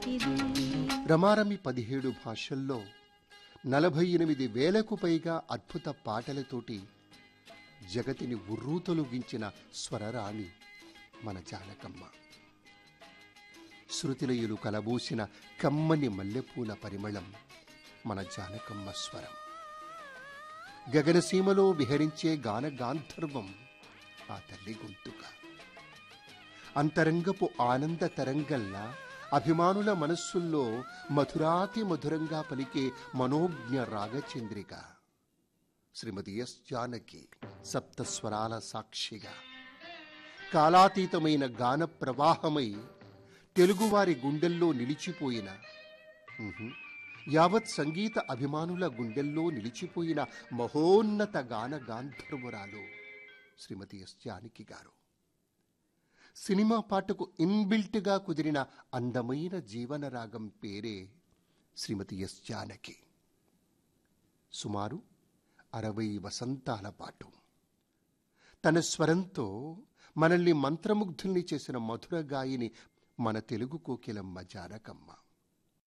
మంచిది రమారమి పదిహేడు భాషల్లో నలభై ఎనిమిది వేలకు పైగా అద్భుత పాటలతోటి జగతిని ఉర్రూతొలగించిన స్వరరాణి మన జానకమ్మ శృతిలయులు కలబూసిన కమ్మని మల్లెపూల పరిమళం మన జానకమ్మ స్వరం గగనసీమలో విహరించే గాన గాంధర్వం ఆ తల్లి గొంతుక అంతరంగపు ఆనంద తరంగల్లా అభిమానుల మనస్సుల్లో మధురాతి మధురంగా పలికే మనోజ్ఞ రాగచంద్రిక శ్రీమతి ఎస్ జానకి సప్తస్వరాల సాక్షిగా కాలాతీతమైన గాన ప్రవాహమై తెలుగువారి గుండెల్లో నిలిచిపోయిన ఉహుం, యావత్ సంగీత అభిమానుల గుండెల్లో నిలిచిపోయిన మహోన్నత గాన గాంధర్వురాలు శ్రీమతి ఎస్ జానకి గారు సినిమా పాటకు ఇన్బిల్ట్గా కుదిరిన అందమైన జీవన రాగం పేరే శ్రీమతి ఎస్ జానకి సుమారు అరవై వసంతాల పాటు తన స్వరంతో మనల్ని మంత్రముగ్ధుల్ని చేసిన మధుర గాయని మన తెలుగు కోకిలమ్మ జానకమ్మ